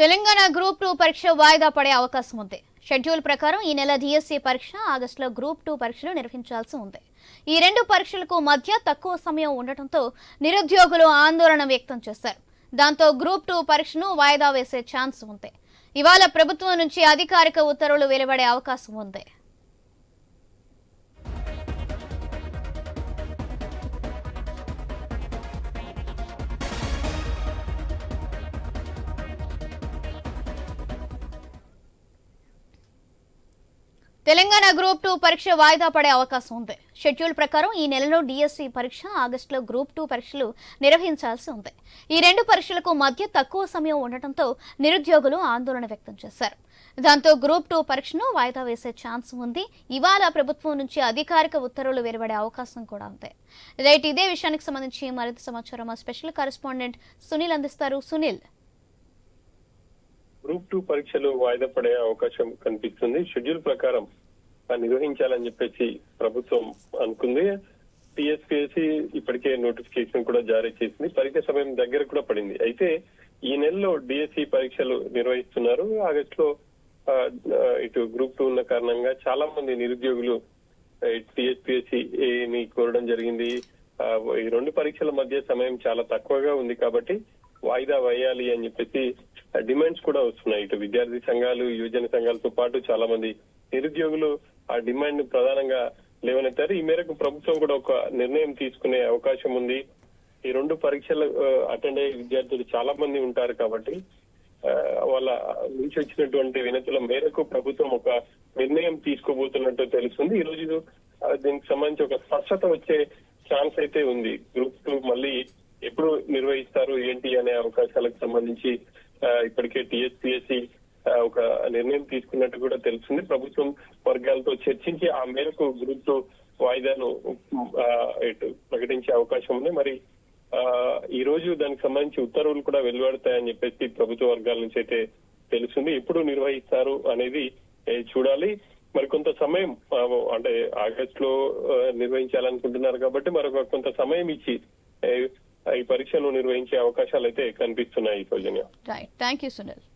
Telangana group two పరీక్ష వాయిదా పడే అవకాశం ఉంది షెడ్యూల్ ప్రకారం ఈ నెల డిఎస్సి పరీక్ష ఆగస్టులో గ్రూప్ టూ పరీక్షలు నిర్వహించాల్సి ఉంది ఈ రెండు పరీక్షలకు మధ్య తక్కువ సమయం ఉండటంతో నిరుద్యోగులు ఆందోళన వ్యక్తం చేశారు దాంతో గ్రూప్ టూ పరీక్షను వాయిదా వేసే ఛాన్స్ ఉంది ఇవాళ ప్రభుత్వం నుంచి అధికారిక ఉత్తర్వులు వెలువడే అవకాశం ఉంది తెలంగాణ గ్రూప్ టూ పరీక్ష వాయిదా పడే అవకాశం ఉంది షెడ్యూల్ ప్రకారం ఈ నెలలో డిఎస్సి పరీక్ష ఆగస్టులో గ్రూప్ టూ పరీక్షలు నిర్వహించాల్సి ఉంది ఈ రెండు పరీక్షలకు మధ్య తక్కువ సమయం ఉండటంతో నిరుద్యోగులు ఆందోళన వ్యక్తం చేశారు దాంతో గ్రూప్ టూ పరీక్షను వాయిదా వేసే ఛాన్స్ ఉంది ఇవాళ ప్రభుత్వం నుంచి అధికారిక ఉత్తర్వులు వెలువడే అవకాశం కూడా ఉంది రైట్ ఇదే విషయానికి సంబంధించి మరింత సమాచారం మా స్పెషల్ కరెస్పాండెంట్ సునీల్ అందిస్తారు సునీల్ గ్రూప్ టూ పరీక్షలు వాయిదా పడే అవకాశం కనిపిస్తుంది షెడ్యూల్ ప్రకారం ఆ నిర్వహించాలని చెప్పేసి ప్రభుత్వం అనుకుంది టీఎస్పీఎస్సీ ఇప్పటికే నోటిఫికేషన్ కూడా జారీ చేసింది పరీక్ష సమయం దగ్గర కూడా పడింది అయితే ఈ నెలలో డిఎస్సి పరీక్షలు నిర్వహిస్తున్నారు ఆగస్ట్ లో ఇటు గ్రూప్ టూ ఉన్న కారణంగా చాలా మంది నిరుద్యోగులు టీఎస్పీఎస్సీ ని కోరడం జరిగింది ఆ, ఈ రెండు పరీక్షల మధ్య సమయం చాలా తక్కువగా ఉంది కాబట్టి వాయిదా వేయాలి అని చెప్పేసి డిమాండ్స్ కూడా వస్తున్నాయి ఇటు విద్యార్థి సంఘాలు యువజన సంఘాలతో పాటు చాలా మంది నిరుద్యోగులు ఆ డిమాండ్ ప్రధానంగా లేవనెత్తారు ఈ మేరకు ప్రభుత్వం కూడా ఒక నిర్ణయం తీసుకునే అవకాశం ఉంది ఈ రెండు పరీక్షలు అటెండ్ అయ్యే విద్యార్థులు చాలా మంది ఉంటారు కాబట్టి ఆ, వాళ్ళ నుంచి వచ్చినటువంటి వినతుల మేరకు ప్రభుత్వం ఒక నిర్ణయం తీసుకోబోతున్నట్టు తెలుస్తుంది ఈ రోజు ఆ, దీనికి సంబంధించి ఒక స్పష్టత వచ్చే ఛాన్స్ అయితే ఉంది గ్రూప్ టూ మళ్ళీ ఎప్పుడు నిర్వహిస్తారు ఏంటి అనే అవకాశాలకు సంబంధించి ఆ, ఇప్పటికే టీఎస్పీఎస్సీ ఒక నిర్ణయం తీసుకున్నట్టు కూడా తెలుస్తుంది ప్రభుత్వం వర్గాలతో చర్చించి ఆ మేరకు గ్రూప్ టూ వాయిదాను ఆ, ఇటు ప్రకటించే అవకాశం ఉంది మరి ఆ, ఈ రోజు దానికి సంబంధించి ఉత్తర్వులు కూడా వెలువడతాయని చెప్పేసి ప్రభుత్వ వర్గాల నుంచి అయితే తెలుస్తుంది ఎప్పుడు నిర్వహిస్తారు అనేది ఏ, చూడాలి మరి కొంత సమయం ఆ, అంటే ఆగస్ట్ లో ఆ, నిర్వహించాలనుకుంటున్నారు కాబట్టి మరొక కొంత సమయం ఇచ్చి ఏ, ఈ పరీక్షను నిర్వహించే అవకాశాలు అయితే కనిపిస్తున్నాయి Soujanya right thank you Sunil